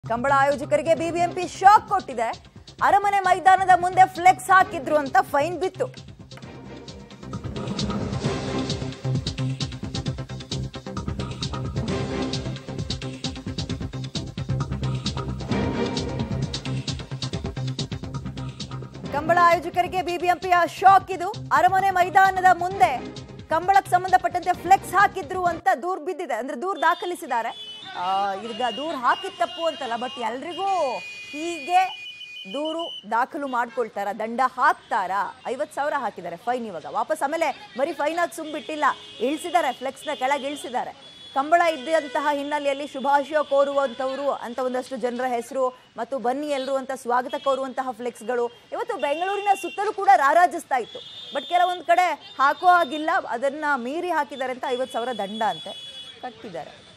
Kambala ಆಯೋಜಕರಿಗೆ BBMP shock ಕೊಟ್ಟಿದೆ ಅರಮನೆ ಮೈದಾನದ ಮುಂದೆ ಫ್ಲೆಕ್ಸ್ ಹಾಕಿದ್ರು ಅಂತ ಫೈನ್ ಬಿತ್ತು ಕಂಬಳ ಆಯೋಜಕರಿಗೆ ಬಿಬಿಎಂಪಿಯ ಶಾಕ್ ಇದು ಅರಮನೆ ಮೈದಾನದ ಮುಂದೆ ಕಂಬಳಕ್ಕೆ ಸಂಬಂಧಪಟ್ಟಂತೆ ಫ್ಲೆಕ್ಸ್ ಹಾಕಿದ್ರು ಅಂತ ದೂರ್ ಬಿದ್ದಿದೆ ಅಂದ್ರೆ ದೂರ್ ದಾಖಲಿಸಿದ್ದಾರೆ ಆ, ಈಗ ದೂರ್ ಹಾಕಿದ ತಪ್ಪು ಅಂತಲ್ಲ ಬಟ್ ಎಲ್ರಿಗೂ ಹೀಗೆ ದೂರು ದಾಖಲು ಮಾಡ್ಕೊಳ್ತಾರ ದಂಡ ಹಾಕ್ತಾರಾ ಐವತ್ತು ಸಾವಿರ ಹಾಕಿದ್ದಾರೆ ಫೈನ್ ಇವಾಗ ವಾಪಸ್ ಆಮೇಲೆ ಬರೀ ಫೈನ್ ಹಾಕಿ ಸುಮ್ಬಿಟ್ಟಿಲ್ಲ ಇಳಿಸಿದ್ದಾರೆ ಫ್ಲೆಕ್ಸ್ನ ಕೆಳಗೆ ಇಳಿಸಿದ್ದಾರೆ ಕಂಬಳ ಇದ್ದಂತಹ ಹಿನ್ನೆಲೆಯಲ್ಲಿ ಶುಭಾಶಯ ಕೋರುವಂಥವ್ರು ಅಂತ ಒಂದಷ್ಟು ಜನರ ಹೆಸರು ಮತ್ತು ಬನ್ನಿ ಎಲ್ಲರೂ ಅಂತ ಸ್ವಾಗತ ಕೋರುವಂತಹ ಫ್ಲೆಕ್ಸ್ಗಳು ಇವತ್ತು ಬೆಂಗಳೂರಿನ ಸುತ್ತಲೂ ಕೂಡ ರಾರಾಜಿಸ್ತಾ ಇತ್ತು ಬಟ್ ಕೆಲವೊಂದು ಕಡೆ ಹಾಕೋ ಹಾಗಿಲ್ಲ ಅದನ್ನ ಮೀರಿ ಹಾಕಿದ್ದಾರೆ ಅಂತ ಐವತ್ತು ಸಾವಿರ ದಂಡ ಅಂತೆ ಕಟ್ಟಿದ್ದಾರೆ